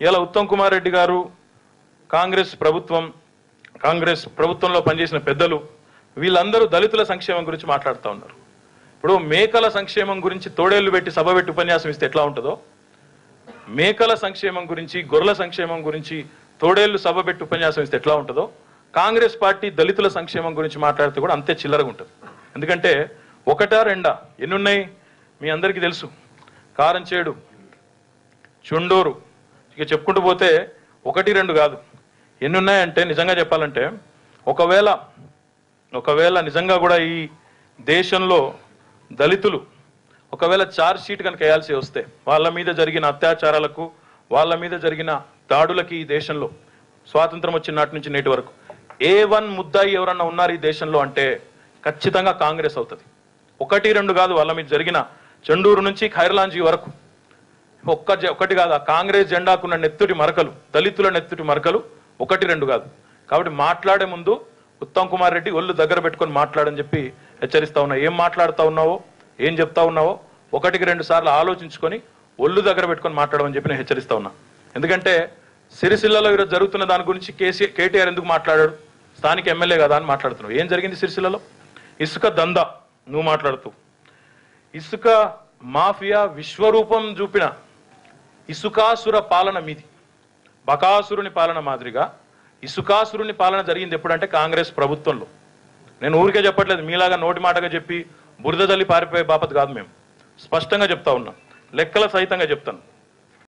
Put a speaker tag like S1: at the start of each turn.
S1: ఇలా ఉత్తమ్ కుమార్ రెడ్డి గారు కాంగ్రెస్ ప్రభుత్వం కాంగ్రెస్ ప్రభుత్వంలో పనిచేసిన పెద్దలు వీళ్ళందరూ దళితుల సంక్షేమం గురించి మాట్లాడుతూ ఉన్నారు ఇప్పుడు మేకల సంక్షేమం గురించి తోడేళ్లు పెట్టి సభ పెట్టి ఉపన్యాసం ఇస్తే ఎట్లా ఉంటుందో మేకల సంక్షేమం గురించి గొర్రెల సంక్షేమం గురించి తోడేళ్లు సభ పెట్టి ఉపన్యాసం ఇస్తే ఎట్లా ఉంటుందో కాంగ్రెస్ పార్టీ దళితుల సంక్షేమం గురించి మాట్లాడితే కూడా అంతే చిల్లరగా ఉంటుంది ఎందుకంటే ఒకటా రెండా ఎన్నున్నాయి మీ అందరికీ తెలుసు కారంచేడు చుండూరు ఇక చెప్పుకుంటూ పోతే ఒకటి రెండు కాదు ఎన్ని ఉన్నాయంటే నిజంగా చెప్పాలంటే ఒకవేళ ఒకవేళ నిజంగా కూడా ఈ దేశంలో దళితులు ఒకవేళ ఛార్జ్ షీట్ కనుక వేయాల్సి వస్తే వాళ్ళ మీద జరిగిన అత్యాచారాలకు వాళ్ళ మీద జరిగిన దాడులకి ఈ దేశంలో స్వాతంత్రం వచ్చిన నాటి నుంచి నేటి వరకు ఏ వన్ ముద్దాయి ఎవరన్నా ఉన్నారు ఈ దేశంలో అంటే ఖచ్చితంగా కాంగ్రెస్ అవుతుంది ఒకటి రెండు కాదు వాళ్ళ మీద జరిగిన చెండూరు నుంచి ఖైర్లాంజీ వరకు ఒక్క జె- ఒకటి కాదు ఆ కాంగ్రెస్ జెండాకున్న నెత్తుటి మరకలు దళితుల నెత్తుటి మరకలు ఒకటి రెండు కాదు కాబట్టి మాట్లాడే ముందు ఉత్తమ్ కుమార్ రెడ్డి ఒళ్ళు దగ్గర పెట్టుకొని మాట్లాడని చెప్పి హెచ్చరిస్తా ఉన్నా ఏం మాట్లాడుతా ఉన్నావో ఏం చెప్తా ఉన్నావో ఒకటికి రెండు సార్లు ఆలోచించుకొని ఒళ్ళు దగ్గర పెట్టుకొని మాట్లాడమని చెప్పి నేను హెచ్చరిస్తా ఉన్నా ఎందుకంటే సిరిసిల్లలో ఈరోజు జరుగుతున్న దాని గురించి కేసీ కేటీఆర్ ఎందుకు మాట్లాడాడు స్థానిక ఎమ్మెల్యే కదా అని మాట్లాడుతున్నావు ఏం జరిగింది సిరిసిల్లలో ఇసుక దందా నువ్వు మాట్లాడుతూ ఇసుక మాఫియా విశ్వరూపం చూపిన ఇసుకాసుర పాలన మీది బకాసురుని పాలన మాదిరిగా ఇసుకాసురుని పాలన జరిగింది ఎప్పుడంటే కాంగ్రెస్ ప్రభుత్వంలో నేను ఊరికే చెప్పట్లేదు మీలాగా నోటి మాటగా చెప్పి బురద జల్లి పారిపోయే బాపత్ కాదు మేము స్పష్టంగా చెప్తా ఉన్నాం లెక్కల సహితంగా చెప్తాను